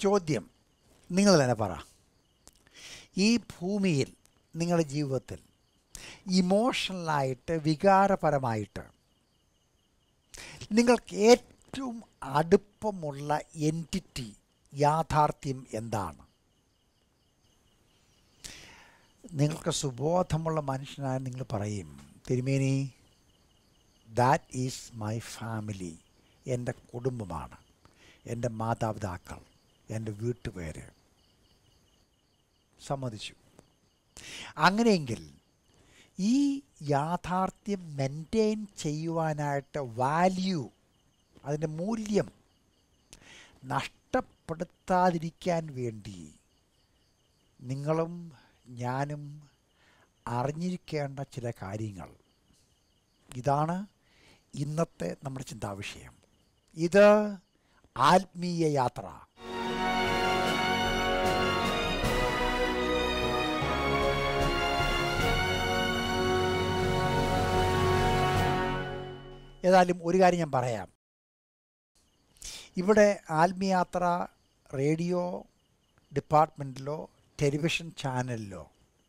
ചോദ്യം നിങ്ങൾ തന്നെ പറ ഈ ഭൂമിയിൽ നിങ്ങളുടെ ജീവിതത്തിൽ ഇമോഷണലായിട്ട് വികാരപരമായിട്ട് നിങ്ങൾക്ക് ഏറ്റവും അടുപ്പമുള്ള എൻറ്റിറ്റി യാഥാർത്ഥ്യം എന്താണ് നിങ്ങൾക്ക് സുബോധമുള്ള മനുഷ്യനായ നിങ്ങൾ പറയും തിരുമേനി ദാറ്റ് ഈസ് മൈ ഫാമിലി എൻ്റെ കുടുംബമാണ് എൻ്റെ മാതാപിതാക്കൾ എൻ്റെ വീട്ടുപേര് സമ്മതിച്ചു അങ്ങനെയെങ്കിൽ ഈ യാഥാർത്ഥ്യം മെൻറ്റെയിൻ ചെയ്യുവാനായിട്ട് വാല്യൂ അതിൻ്റെ മൂല്യം നഷ്ടപ്പെടുത്താതിരിക്കാൻ വേണ്ടി നിങ്ങളും ഞാനും അറിഞ്ഞിരിക്കേണ്ട ചില കാര്യങ്ങൾ ഇതാണ് ഇന്നത്തെ നമ്മുടെ ചിന്താവിഷയം ഇത് ആത്മീയ യാത്ര ഏതായാലും ഒരു കാര്യം ഞാൻ പറയാം ഇവിടെ ആത്മീയാത്ര റേഡിയോ ഡിപ്പാർട്ട്മെൻറ്റിലോ ടെലിവിഷൻ ചാനലിലോ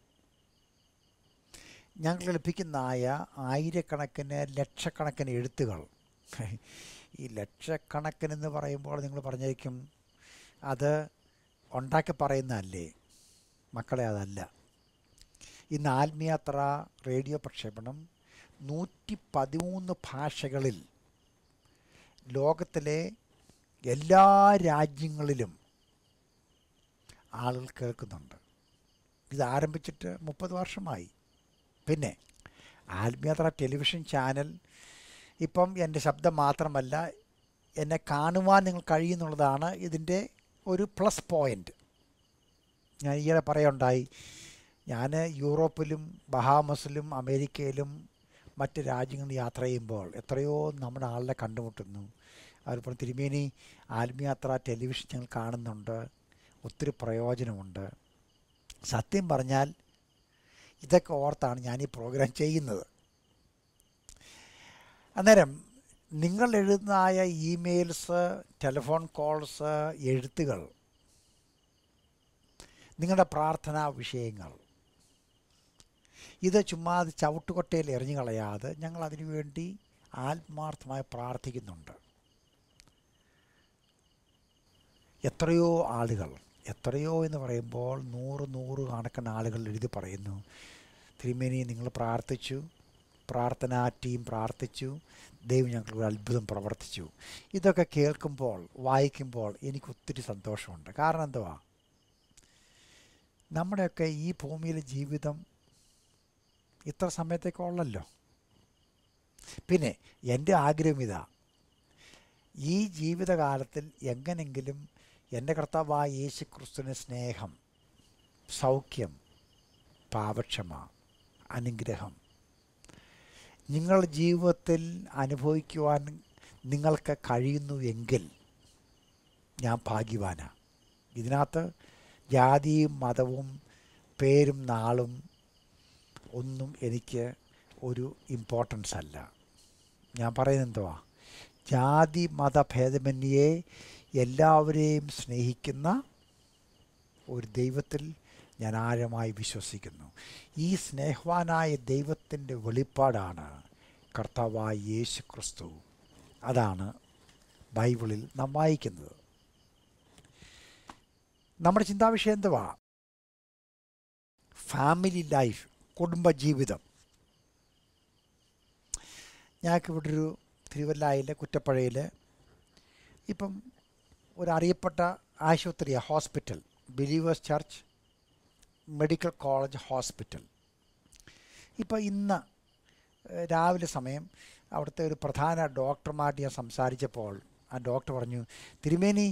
ഞങ്ങൾക്ക് ലഭിക്കുന്നതായ ആയിരക്കണക്കിന് ലക്ഷക്കണക്കിന് എഴുത്തുകൾ ഈ ലക്ഷക്കണക്കിനെന്ന് പറയുമ്പോൾ നിങ്ങൾ പറഞ്ഞേക്കും അത് ഉണ്ടാക്കി പറയുന്നതല്ലേ മക്കളെ അതല്ല ഇന്ന് ആത്മീയാത്ര റേഡിയോ പ്രക്ഷേപണം നൂറ്റി പതിമൂന്ന് ഭാഷകളിൽ ലോകത്തിലെ എല്ലാ രാജ്യങ്ങളിലും ആളുകൾ കേൾക്കുന്നുണ്ട് ഇത് ആരംഭിച്ചിട്ട് മുപ്പത് വർഷമായി പിന്നെ ആത്മീയത്ര ടെലിവിഷൻ ചാനൽ ഇപ്പം എൻ്റെ ശബ്ദം മാത്രമല്ല എന്നെ കാണുവാൻ നിങ്ങൾ കഴിയുന്നുള്ളതാണ് ഇതിൻ്റെ ഒരു പ്ലസ് പോയിൻ്റ് ഞാൻ ഈയിടെ പറയുണ്ടായി ഞാൻ യൂറോപ്പിലും ബഹാമസിലും അമേരിക്കയിലും മറ്റ് രാജ്യങ്ങളിൽ യാത്ര ചെയ്യുമ്പോൾ എത്രയോ നമ്മുടെ ആളെ കണ്ടുമുട്ടുന്നു അവരിപ്പോൾ തിരുമേനി ആത്മീയാത്ര ടെലിവിഷൻ ഞങ്ങൾ കാണുന്നുണ്ട് ഒത്തിരി പ്രയോജനമുണ്ട് സത്യം പറഞ്ഞാൽ ഇതൊക്കെ ഓർത്താണ് ഞാൻ ഈ പ്രോഗ്രാം ചെയ്യുന്നത് അന്നേരം നിങ്ങൾ എഴുതുന്നതായ ഇമെയിൽസ് ടെലിഫോൺ കോൾസ് എഴുത്തുകൾ നിങ്ങളുടെ പ്രാർത്ഥനാ വിഷയങ്ങൾ ഇത് ചുമ്മാ അത് ചവിട്ടുകൊട്ടയിൽ എറിഞ്ഞു കളയാതെ ഞങ്ങൾ അതിനു വേണ്ടി ആത്മാർത്ഥമായി പ്രാർത്ഥിക്കുന്നുണ്ട് എത്രയോ ആളുകൾ എത്രയോ എന്ന് പറയുമ്പോൾ നൂറ് നൂറ് കണക്കിന് ആളുകൾ എഴുതി പറയുന്നു തിരുമേനി നിങ്ങൾ പ്രാർത്ഥിച്ചു പ്രാർത്ഥനാ ടീം പ്രാർത്ഥിച്ചു ദൈവം ഞങ്ങൾക്ക് ഒരു അത്ഭുതം പ്രവർത്തിച്ചു ഇതൊക്കെ കേൾക്കുമ്പോൾ വായിക്കുമ്പോൾ എനിക്ക് ഒത്തിരി സന്തോഷമുണ്ട് കാരണം എന്തുവാ നമ്മുടെയൊക്കെ ഈ ഭൂമിയിലെ ജീവിതം ഇത്ര സമയത്തേക്കുള്ളല്ലോ പിന്നെ എൻ്റെ ആഗ്രഹം ഇതാ ഈ ജീവിതകാലത്തിൽ എങ്ങനെങ്കിലും എൻ്റെ കർത്താവായ യേശു ക്രിസ്തുവിന് സ്നേഹം സൗഖ്യം പാപക്ഷമ അനുഗ്രഹം നിങ്ങളുടെ ജീവിതത്തിൽ അനുഭവിക്കുവാൻ നിങ്ങൾക്ക് കഴിയുന്നു എങ്കിൽ ഞാൻ ഭാഗ്യവാനാണ് ഇതിനകത്ത് ജാതിയും മതവും പേരും നാളും ഒന്നും എനിക്ക് ഒരു ഇമ്പോർട്ടൻസ് അല്ല ഞാൻ പറയുന്നത് എന്തുവാ ജാതി മതഭേദമന്യേ എല്ലാവരെയും സ്നേഹിക്കുന്ന ഒരു ദൈവത്തിൽ ഞാൻ ആഴമായി വിശ്വസിക്കുന്നു ഈ സ്നേഹവാനായ ദൈവത്തിൻ്റെ വെളിപ്പാടാണ് കർത്താവായ യേശു ക്രിസ്തു അതാണ് ബൈബിളിൽ നാം വായിക്കുന്നത് നമ്മുടെ ചിന്താവിഷയം എന്തുവാ ഫാമിലി ലൈഫ് കുടുംബജീവിതം ഞങ്ങൾക്ക് ഇവിടെ ഒരു തിരുവല്ലായിൽ കുറ്റപ്പുഴയിൽ ഇപ്പം ഒരു അറിയപ്പെട്ട ആശുപത്രിയാണ് hospital Believers Church medical college hospital ഇപ്പോൾ ഇന്ന് ഏഹ്, രാവിലെ സമയം അവിടുത്തെ ഒരു പ്രധാന ഡോക്ടർമായിട്ട് ഞാൻ സംസാരിച്ചപ്പോൾ ആ ഡോക്ടർ പറഞ്ഞു തിരുമേനി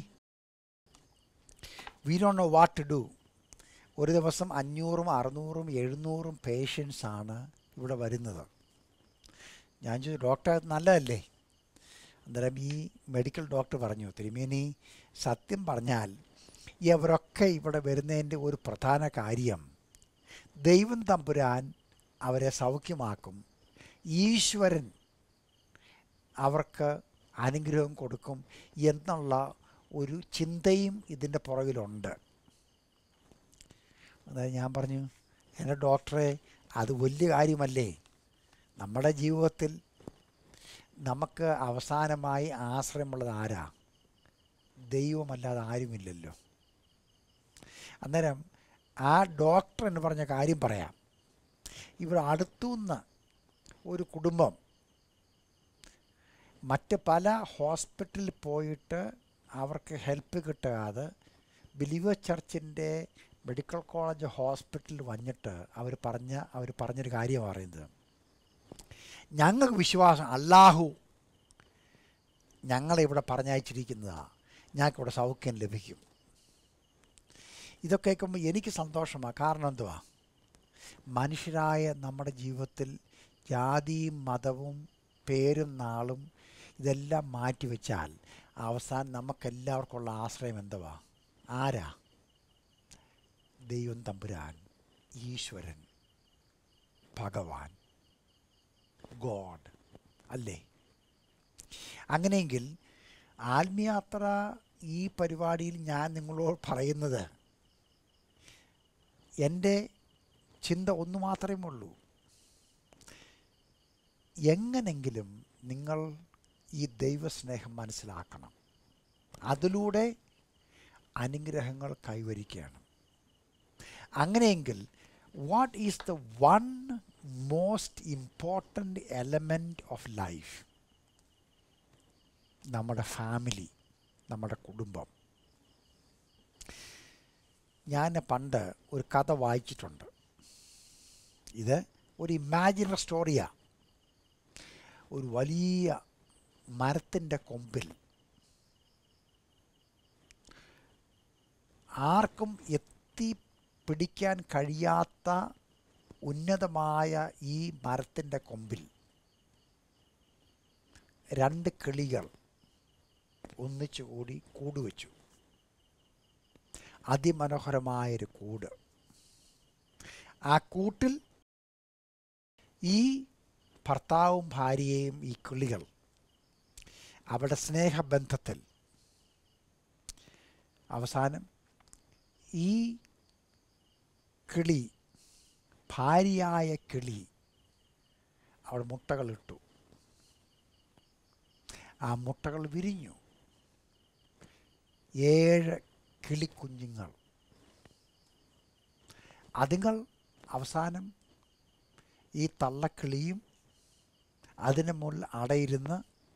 we don't know what to do ഒരു ദിവസം അഞ്ഞൂറും അറുന്നൂറും എഴുന്നൂറും പേഷ്യൻസ് ആണ് ഇവിടെ വരുന്നത് ഞാൻ ചോദിച്ചു ഡോക്ടർ അത് നല്ലതല്ലേ അന്നേരം ഈ മെഡിക്കൽ ഡോക്ടർ പറഞ്ഞു തിരുമേനി സത്യം പറഞ്ഞാൽ ഇവരൊക്കെ ഇവിടെ വരുന്നതിൻ്റെ ഒരു പ്രധാന കാര്യം ദൈവം തമ്പുരാൻ അവരെ സൗഖ്യമാക്കും ഈശ്വരൻ അവർക്ക് അനുഗ്രഹം കൊടുക്കും എന്നുള്ള ഒരു ചിന്തയും ഇതിൻ്റെ പുറകിലുണ്ട് അതായത് ഞാൻ പറഞ്ഞു എൻ്റെ ഡോക്ടറെ അത് വലിയ കാര്യമല്ലേ നമ്മുടെ ജീവിതത്തിൽ നമുക്ക് അവസാനമായി ആശ്രയമുള്ളത് ആരാ ദൈവമല്ലാതെ ആരുമില്ലല്ലോ അന്നേരം ആ ഡോക്ടർ എന്ന് പറഞ്ഞ കാര്യം പറയാം ഇവിടെ അടുത്തുനിന്ന് ഒരു കുടുംബം മറ്റ് പല ഹോസ്പിറ്റലിൽ പോയിട്ട് അവർക്ക് ഹെൽപ്പ് കിട്ടാതെ ബിലീവർ ചർച്ചിൻ്റെ മെഡിക്കൽ കോളേജ് ഹോസ്പിറ്റലിൽ വന്നിട്ട് അവർ പറഞ്ഞ അവർ പറഞ്ഞൊരു കാര്യം പറയുന്നത് ഞങ്ങൾക്ക് വിശ്വാസം അല്ലാഹു ഞങ്ങളെ ഇവിടെ പറഞ്ഞയച്ചിരിക്കുന്നതാണ് ഞങ്ങൾക്കിവിടെ സൗഖ്യം ലഭിക്കും ഇതൊക്കെ കേൾക്കുമ്പോൾ എനിക്ക് സന്തോഷമാണ് കാരണം എന്തുവാ മനുഷ്യരായ നമ്മുടെ ജീവിതത്തിൽ ജാതിയും മതവും പേരും നാളും ഇതെല്ലാം മാറ്റിവെച്ചാൽ അവസാനം നമുക്കെല്ലാവർക്കുള്ള ആശ്രയം എന്തുവാ ആരാ ദൈവം തമ്പുരാൻ ഈശ്വരൻ ഭഗവാൻ ഗോഡ് അല്ലേ അങ്ങനെയെങ്കിൽ ആത്മയാത്ര ഈ പരിപാടിയിൽ ഞാൻ നിങ്ങളോട് പറയുന്നത് എൻ്റെ ചിന്ത ഒന്ന് മാത്രമേ ഉള്ളൂ എങ്ങനെങ്കിലും നിങ്ങൾ ഈ ദൈവസ്നേഹം മനസ്സിലാക്കണം അതിലൂടെ അനുഗ്രഹങ്ങൾ കൈവരിക്കുകയാണ് അങ്ങനെയെങ്കിൽ what is the one most important element of life നമ്മുടെ ഫാമിലി നമ്മുടെ കുടുംബം ഞാൻ പണ്ട് ഒരു കഥ വായിച്ചിട്ടുണ്ട് ഇത് ഒരു ഇമാജിനറി സ്റ്റോറിയാണ് ഒരു വലിയ മരത്തിൻ്റെ കൊമ്പിൽ ആർക്കും എത്തി പിടിക്കാൻ കഴിയാത്ത ഉന്നതമായ ഈ മരത്തിൻ്റെ കൊമ്പിൽ രണ്ട് കിളികൾ ഒന്നിച്ചു കൂടി കൂട് വെച്ചു അതിമനോഹരമായൊരു കൂട് ആ കൂട്ടിൽ ഈ ഭർത്താവും ഭാര്യയെയും ഈ കിളികൾ അവരുടെ സ്നേഹബന്ധത്തിൽ അവസാനം ഈ കിളി ഭാര്യയായ കിളി അവിടെ മുട്ടകളിട്ടു ആ മുട്ടകൾ വിരിഞ്ഞു ഏഴ് കിളിക്കുഞ്ഞുങ്ങൾ അതുങ്ങൾ അവസാനം ഈ തള്ളക്കിളിയും അതിന് മുകളിൽ അടയിരുന്ന്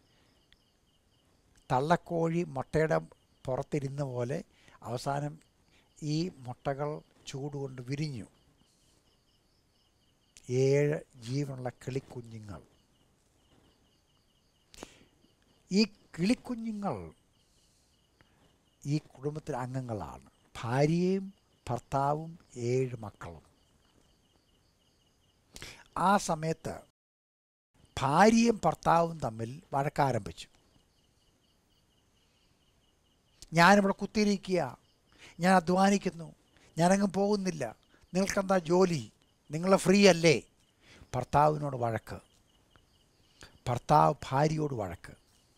തള്ളക്കോഴി മുട്ടയുടെ പുറത്തിരുന്ന പോലെ അവസാനം ഈ മുട്ടകൾ ചൂടുകൊണ്ട് വിരിഞ്ഞു ഏഴ് ജീവനുള്ള കിളിക്കുഞ്ഞുങ്ങൾ ഈ കിളിക്കുഞ്ഞുങ്ങൾ ഈ കുടുംബത്തിലെ അംഗങ്ങളാണ് ഭാര്യയും ഭർത്താവും ഏഴ് മക്കളും ആ സമയത്ത് ഭാര്യയും ഭർത്താവും തമ്മിൽ വഴക്കാരംഭിച്ചു ഞാനിവിടെ കുത്തിയിരിക്കുക ഞാൻ അധ്വാനിക്കുന്നു ഞാനങ്ങ് പോകുന്നില്ല നിങ്ങൾക്കെന്താ ജോലി നിങ്ങൾ ഫ്രീ അല്ലേ ഭർത്താവിനോട് വഴക്ക് ഭർത്താവ് ഭാര്യയോട് വഴക്ക്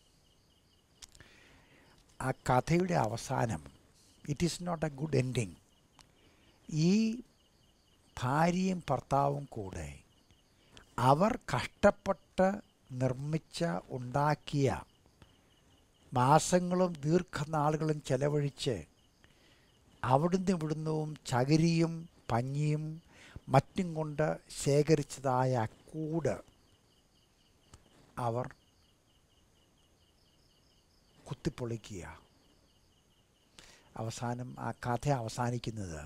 ആ കഥയുടെ അവസാനം it is not a good ending ഈ ഭാര്യയും ഭർത്താവും കൂടെ അവർ കഷ്ടപ്പെട്ട് നിർമ്മിച്ച ഉണ്ടാക്കിയ മാസങ്ങളും ദീർഘനാളുകളും ചെലവഴിച്ച് അവിടുന്ന് ഇവിടുന്നും ചകിരിയും പഞ്ഞിയും മറ്റും കൊണ്ട് ശേഖരിച്ചതായ കൂട് അവർ കുത്തിപ്പൊളിക്കുക അവസാനം ആ കഥ അവസാനിക്കുന്നത്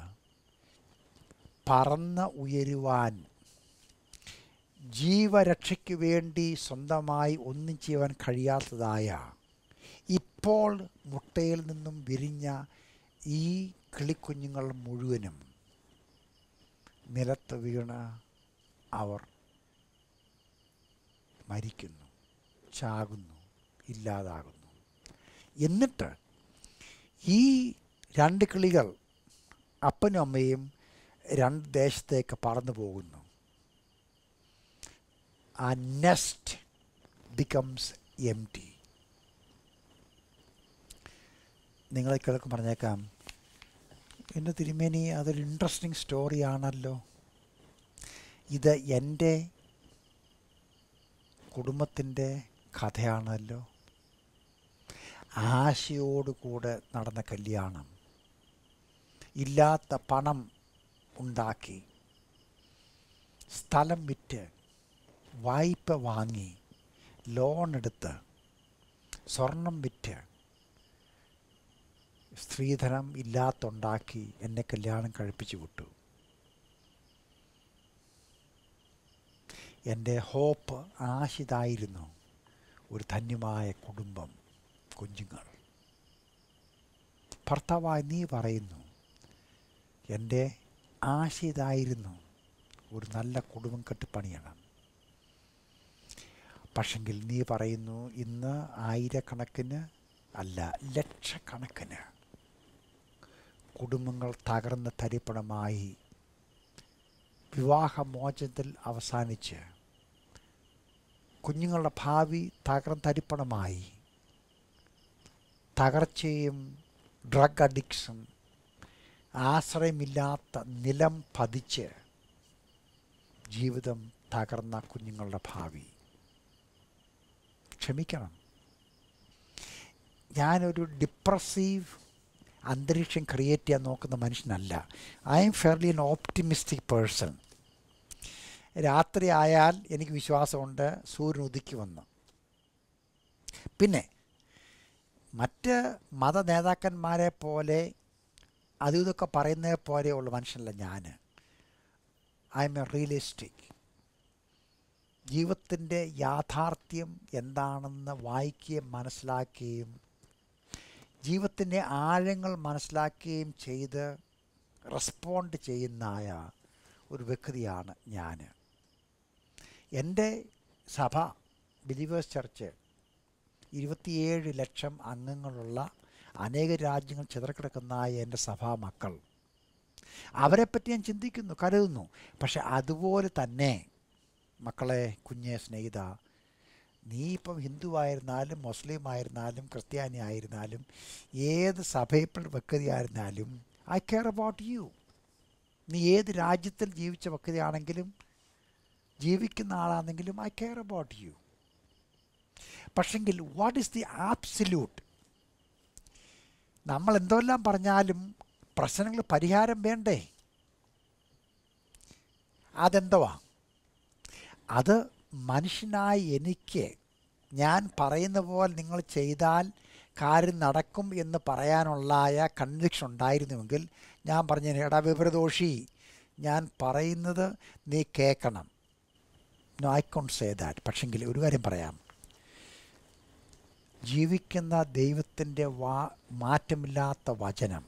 പറന്ന് ഉയരുവാൻ ജീവരക്ഷയ്ക്ക് വേണ്ടി സ്വന്തമായി ഒന്നും ചെയ്യുവാൻ കഴിയാത്തതായ ഇപ്പോൾ മുട്ടയിൽ നിന്നും വിരിഞ്ഞ ഈ കിളിക്കുഞ്ഞുങ്ങൾ മുഴുവനും നിലത്ത് വീണ് അവർ മരിക്കുന്നു ചാകുന്നു ഇല്ലാതാകുന്നു എന്നിട്ട് ഈ രണ്ട് കിളികൾ അപ്പനും അമ്മയും രണ്ട് ദേശത്തേക്ക് പറന്നു പോകുന്നു ആ നെസ്റ്റ് ബിക്കംസ് എം ടി നിങ്ങളെ കേൾക്കും പറഞ്ഞേക്കാം എൻ്റെ തിരുമേനി അതൊരു ഇൻട്രസ്റ്റിംഗ് സ്റ്റോറിയാണല്ലോ ഇത് എൻ്റെ കുടുംബത്തിൻ്റെ കഥയാണല്ലോ ആശയോടുകൂടെ നടന്ന കല്യാണം ഇല്ലാത്ത പണം ഉണ്ടാക്കി സ്ഥലം വിറ്റ് വായ്പ വാങ്ങി ലോൺ എടുത്ത് സ്വർണം വിറ്റ് സ്ത്രീധനം ഇല്ലാത്തുണ്ടാക്കി എന്നെ കല്യാണം കഴിപ്പിച്ചു വിട്ടു എൻ്റെ ഹോപ്പ് ആശിതായിരുന്നു ഒരു ധന്യമായ കുടുംബം കുഞ്ഞുങ്ങൾ ഭർത്താവായി നീ പറയുന്നു എൻ്റെ ആശിതായിരുന്നു ഒരു നല്ല കുടുംബം കെട്ടിപ്പണിയണം പക്ഷെങ്കിൽ നീ പറയുന്നു ഇന്ന് ആയിരക്കണക്കിന് അല്ല ലക്ഷക്കണക്കിന് കുടുംബങ്ങൾ തകർന്ന് തരിപ്പണമായി വിവാഹമോചനത്തിൽ അവസാനിച്ച് കുഞ്ഞുങ്ങളുടെ ഭാവി തകർന്ന് തരിപ്പണമായി തകർച്ചയും ഡ്രഗ് അഡിക്ഷൻ ആശ്രയമില്ലാത്ത നിലം പതിച്ച് ജീവിതം തകർന്ന കുഞ്ഞുങ്ങളുടെ ഭാവി ക്ഷമിക്കണം ഞാനൊരു ഡിപ്രസീവ് അന്തരീക്ഷം ക്രിയേറ്റ് ചെയ്യാൻ നോക്കുന്ന മനുഷ്യനല്ല I'm fairly an optimistic person രാത്രി ആയാൽ എനിക്ക് വിശ്വാസമുണ്ട് സൂര്യൻ ഉദിക്കുമെന്ന് പിന്നെ മറ്റ് മത നേതാക്കന്മാരെ പോലെ അതും ഇതൊക്കെ പറയുന്നത് പോലെയുള്ള മനുഷ്യനല്ല ഞാൻ ഐ എം എ റിയലിസ്റ്റിക് ജീവിതത്തിൻ്റെ യാഥാർത്ഥ്യം എന്താണെന്ന് വായിക്കുകയും മനസ്സിലാക്കുകയും ജീവിതത്തിൻ്റെ ആഴങ്ങൾ മനസ്സിലാക്കുകയും ചെയ്ത് റെസ്പോണ്ട് ചെയ്യുന്നതായ ഒരു വ്യക്തിയാണ് ഞാൻ എൻ്റെ സഭ ബിലീവേഴ്സ് ചർച്ച് ഇരുപത്തിയേഴ് ലക്ഷം അംഗങ്ങളുള്ള അനേക രാജ്യങ്ങൾ ചിതറക്കിടക്കുന്നതായ എൻ്റെ സഭാ മക്കൾ അവരെപ്പറ്റി ഞാൻ ചിന്തിക്കുന്നു കരുതുന്നു പക്ഷെ അതുപോലെ തന്നെ മക്കളെ കുഞ്ഞെ സ്നേഹിത നീ ഇപ്പം ഹിന്ദു ആയിരുന്നാലും മുസ്ലിം ആയിരുന്നാലും ക്രിസ്ത്യാനി ആയിരുന്നാലും ഏത് സഭയിൽ വ്യക്തിയായിരുന്നാലും ഐ കെയർ അബൌട്ട് യു നീ ഏത് രാജ്യത്തിൽ ജീവിച്ച വ്യക്തിയാണെങ്കിലും ജീവിക്കുന്ന ആളാണെങ്കിലും ഐ കെയർ അബൌട്ട് യു പക്ഷെങ്കിൽ വാട്ട് ഈസ് ദി ആബ്സല്യൂട്ട് നമ്മൾ എന്തെല്ലാം പറഞ്ഞാലും പ്രശ്നങ്ങൾ പരിഹാരം വേണ്ടേ അതെന്തുവാ അത് മനുഷ്യനായ എനിക്ക് ഞാൻ പറയുന്ന പോലെ നിങ്ങൾ ചെയ്താൽ കാര്യം നടക്കും എന്ന് പറയാനുള്ളായ കൺവിക്ഷൻ ഉണ്ടായിരുന്നുവെങ്കിൽ ഞാൻ പറഞ്ഞു എടാ വിപരദോഷി ഞാൻ പറയുന്നത് നീ കേൾക്കണം no I can say that പക്ഷെങ്കിൽ ഒരു കാര്യം പറയാം ജീവിക്കുന്ന ദൈവത്തിൻ്റെ വാ മാറ്റമില്ലാത്ത വചനം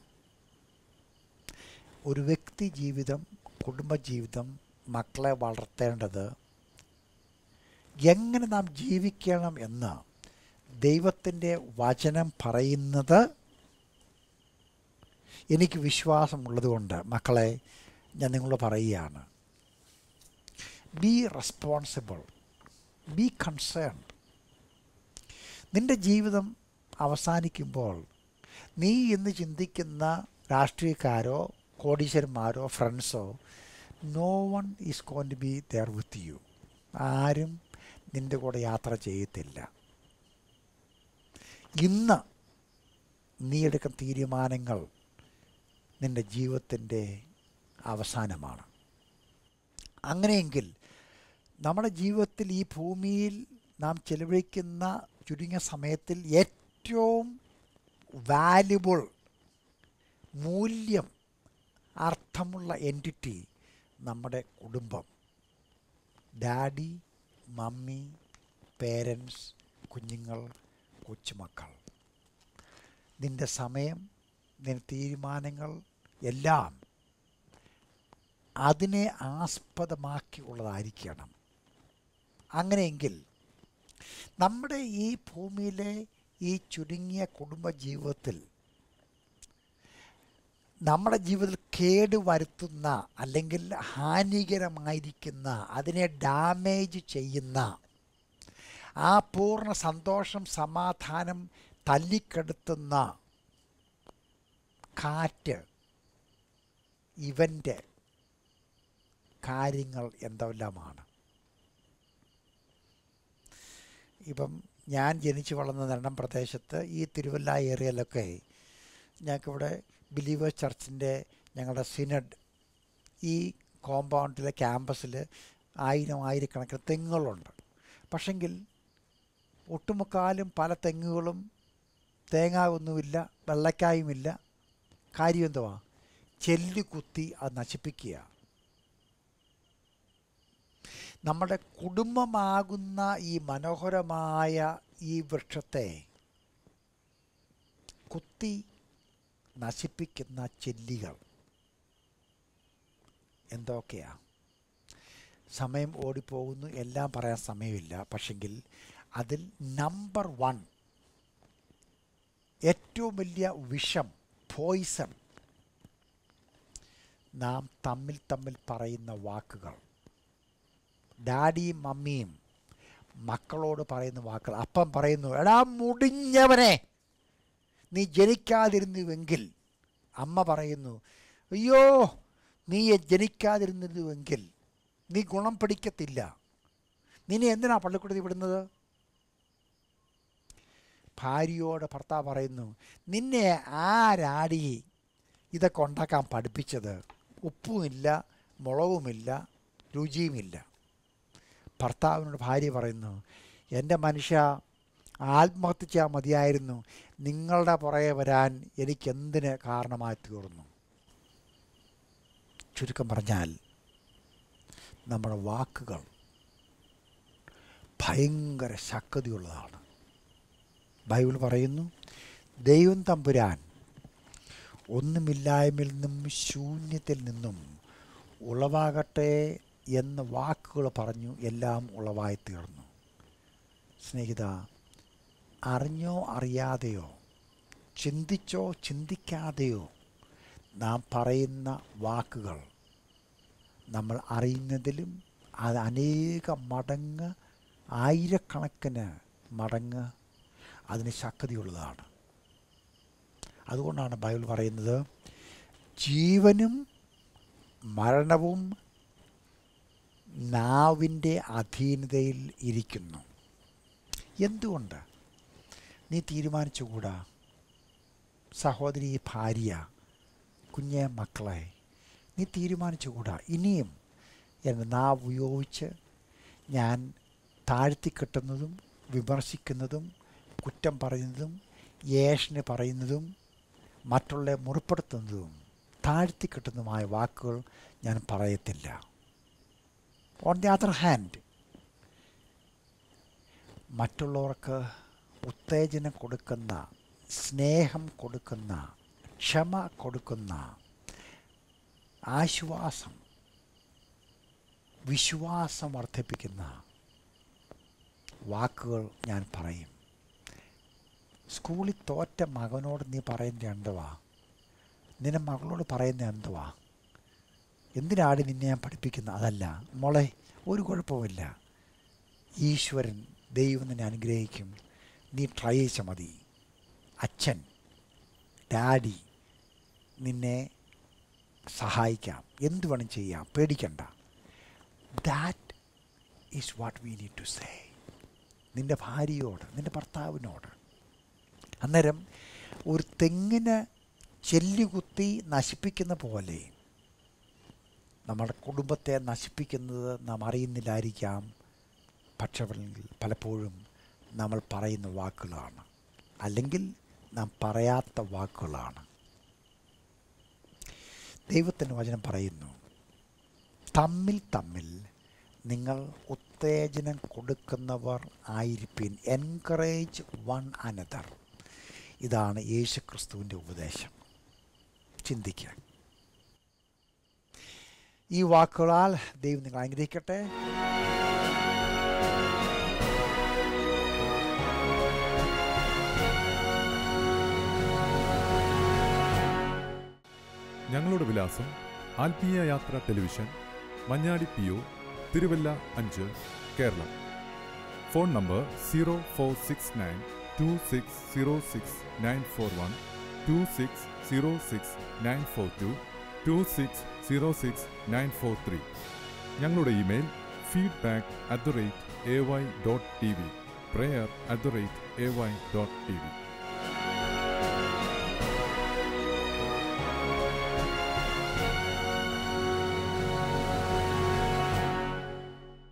ഒരു വ്യക്തി ജീവിതം കുടുംബജീവിതം മക്കളെ വളർത്തേണ്ടത് എങ്ങനെ നാം ജീവിക്കണം എന്ന് ദൈവത്തിൻ്റെ വചനം പറയുന്നത് എനിക്ക് വിശ്വാസമുള്ളതുകൊണ്ട് മക്കളെ ഞാൻ നിങ്ങളോട് പറയുകയാണ് ബി റെസ്പോൺസിബിൾ ബി കൺസേൺഡ് നിൻ്റെ ജീവിതം അവസാനിക്കുമ്പോൾ നീ ഇന്ന് ചിന്തിക്കുന്ന രാഷ്ട്രീയക്കാരോ കോടീശ്വരന്മാരോ ഫ്രണ്ട്സോ no one is going to be there with you ആരും നിൻ്റെ കൂടെ യാത്ര ചെയ്യത്തില്ല ഇന്ന് നീ എടുക്കുന്ന തീരുമാനങ്ങൾ നിൻ്റെ ജീവിതത്തിൻ്റെ അവസാനമാണ് അങ്ങനെയെങ്കിൽ നമ്മുടെ ജീവിതത്തിൽ ഈ ഭൂമിയിൽ നാം ചെലവഴിക്കുന്ന ചുരുങ്ങിയ സമയത്തിൽ ഏറ്റവും വാല്യുബിൾ മൂല്യം അർത്ഥമുള്ള എൻറ്റിറ്റി നമ്മുടെ കുടുംബം ഡാഡി മമ്മി പേരൻസ് കുഞ്ഞുങ്ങൾ കൊച്ചുമക്കൾ നിൻ്റെ സമയം നിൻ്റെ തീരുമാനങ്ങൾ എല്ലാം അതിനെ ആസ്പദമാക്കി ഉള്ളതായിരിക്കണം അങ്ങനെയെങ്കിൽ നമ്മുടെ ഈ ഭൂമിയിലെ ഈ ചുരുങ്ങിയ കുടുംബ ജീവിതത്തിൽ നമ്മുടെ ജീവിതത്തിൽ കേട് വരുത്തുന്ന അല്ലെങ്കിൽ ഹാനികരമായിരിക്കുന്ന അതിനെ ഡാമേജ് ചെയ്യുന്ന ആ പൂർണ്ണ സന്തോഷം സമാധാനം തല്ലിക്കെടുത്തുന്ന കാറ്റ് ഇവൻ്റ് കാര്യങ്ങൾ എന്തെല്ലാമാണ് ഇപ്പം ഞാൻ ജനിച്ചു വളർന്ന നെണ്ണം പ്രദേശത്ത് ഈ തിരുവല്ല ഏരിയയിലൊക്കെ ഞങ്ങൾക്കിവിടെ ബിലീവേഴ്സ് ചർച്ചിൻ്റെ ഞങ്ങളുടെ സിനഡ് ഈ കോമ്പൗണ്ടിലെ ക്യാമ്പസിൽ ആയിരം ആയിരക്കണക്കിന് തെങ്ങുകളുണ്ട് പക്ഷെങ്കിൽ ഒട്ടുമുക്കാലും പല തെങ്ങുകളും തേങ്ങ ഒന്നുമില്ല വെള്ളക്കായുമില്ല കാര്യം എന്തുവാ ചെല്ലി കുത്തി അത് നശിപ്പിക്കുക നമ്മുടെ കുടുംബമാകുന്ന ഈ മനോഹരമായ ഈ വൃക്ഷത്തെ കുത്തി നശിപ്പിക്കുന്ന ചെല്ലികൾ എന്തൊക്കെയാ സമയം ഓടിപ്പോകുന്നു എല്ലാം പറയാൻ സമയമില്ല പക്ഷെങ്കിൽ അതിൽ നമ്പർ വൺ ഏറ്റവും വലിയ വിഷം പോയിസൺ നാം തമ്മിൽ തമ്മിൽ പറയുന്ന വാക്കുകൾ ഡാഡിയും മമ്മിയും മക്കളോട് പറയുന്ന വാക്കുകൾ അപ്പം പറയുന്നു എടാ മുടിഞ്ഞവനെ നീ ജനിക്കാതിരുന്നുവെങ്കിൽ അമ്മ പറയുന്നു അയ്യോ നീ ജനിക്കാതിരുന്നുവെങ്കിൽ നീ ഗുണം പിടിക്കത്തില്ല നിന്നെ എന്തിനാ പള്ളിക്കൂടത്തിൽ വിടുന്നത് ഭാര്യയോട് ഭർത്താവ് പറയുന്നു നിന്നെ ആരാടി ഇതൊക്കെ ഉണ്ടാക്കാൻ പഠിപ്പിച്ചത് ഉപ്പുമില്ല മുളകുമില്ല രുചിയുമില്ല ഭർത്താവിനോട് ഭാര്യ പറയുന്നു എൻ്റെ മനുഷ്യ ആത്മഹത്യ ചെയ്യാൻ മതിയായിരുന്നു നിങ്ങളുടെ പുറകെ വരാൻ എനിക്കെന്തിന് കാരണമായി തീർന്നു ചുരുക്കം പറഞ്ഞാൽ നമ്മുടെ വാക്കുകൾ ഭയങ്കര ശക്തിയുള്ളതാണ് ബൈബിൾ പറയുന്നു ദൈവം തമ്പുരാൻ ഒന്നുമില്ലായ്മയിൽ നിന്നും ശൂന്യത്തിൽ നിന്നും ഉളവാകട്ടെ എന്ന വാക്കുകൾ പറഞ്ഞു എല്ലാം ഉളവായി തീർന്നു സ്നേഹിത അറിഞ്ഞോ അറിയാതെയോ ചിന്തിച്ചോ ചിന്തിക്കാതെയോ നാം പറയുന്ന വാക്കുകൾ നമ്മൾ അറിയുന്നതിലും അത് അനേക മടങ്ങ് ആയിരക്കണക്കിന് മടങ്ങ് അതിന് ശക്തിയുള്ളതാണ് അതുകൊണ്ടാണ് ബൈബിൾ പറയുന്നത് ജീവനും മരണവും നാവിൻ്റെ അധീനതയിൽ ഇരിക്കുന്നു എന്തുകൊണ്ട് നീ തീരുമാനിച്ചുകൂടാ സഹോദരി ഭാര്യ കുഞ്ഞെ മക്കളെ നീ തീരുമാനിച്ചുകൂടാ ഇനിയും എൻ്റെ നാവ് ഉപയോഗിച്ച് ഞാൻ താഴ്ത്തിക്കെട്ടുന്നതും വിമർശിക്കുന്നതും കുറ്റം പറയുന്നതും യേശന് പറയുന്നതും മറ്റുള്ള മുറിപ്പെടുത്തുന്നതും താഴ്ത്തിക്കെട്ടുന്നതുമായ വാക്കുകൾ ഞാൻ പറയത്തില്ല ഓൺ ദി അതർ ഹാൻഡ് മറ്റുള്ളവർക്ക് ഉത്തേജനം കൊടുക്കുന്ന സ്നേഹം കൊടുക്കുന്ന ക്ഷമ കൊടുക്കുന്ന ആശ്വാസം വിശ്വാസം വർദ്ധിപ്പിക്കുന്ന വാക്കുകൾ ഞാൻ പറയും സ്കൂളിൽ തോറ്റ മകനോട് നീ പറയുന്നത് എന്തുവാ നിന്റെ മകളോട് പറയുന്നത് എന്തുവാ എന്തിനാടി നിന്നെ ഞാൻ പഠിപ്പിക്കുന്നത് അതല്ല മോളെ ഒരു കുഴപ്പമില്ല ഈശ്വരൻ ദൈവം നിന്നെ അനുഗ്രഹിക്കും നീ ട്രൈ ചെയ്ച്ച മതി അച്ഛൻ ഡാഡി നിന്നെ സഹായിക്കാം എന്ത് വേണം ചെയ്യാം പേടിക്കണ്ട that is what we need to say നിൻ്റെ ഭാര്യയോട് നിൻ്റെ ഭർത്താവിനോട് അന്നേരം ഒരു തെങ്ങിന് ചെല്ലുകുത്തി നശിപ്പിക്കുന്ന പോലെ നമ്മുടെ കുടുംബത്തെ നശിപ്പിക്കുന്നത് നാം അറിയുന്നില്ലായിരിക്കാം പക്ഷേ പലപ്പോഴും നമ്മൾ പറയുന്ന വാക്കുകളാണ് അല്ലെങ്കിൽ നാം പറയാത്ത വാക്കുകളാണ് ദൈവത്തിൻ്റെ വചനം പറയുന്നു തമ്മിൽ തമ്മിൽ നിങ്ങൾ ഉത്തേജനം കൊടുക്കുന്നവർ ആയിരിപ്പിൻ എൻകറേജ് വൺ അനദർ ഇതാണ് യേശു ക്രിസ്തുവിൻ്റെ ഉപദേശം ചിന്തിക്കാൻ ഈ വാക്കുകളാൽ ദൈവം നിങ്ങൾ അനുഗ്രഹിക്കട്ടെ ഞങ്ങളുടെ വിലാസം Athmeeya Yathra television Manjadi P O Thiruvalla അഞ്ച് Keralam phone number zero four six nine two six zero six nine four one two six zero six nine four two two six zero six nine four three ഞങ്ങളുടെ email feedback at the rate A Y dot T V prayer at the rate A Y dot T V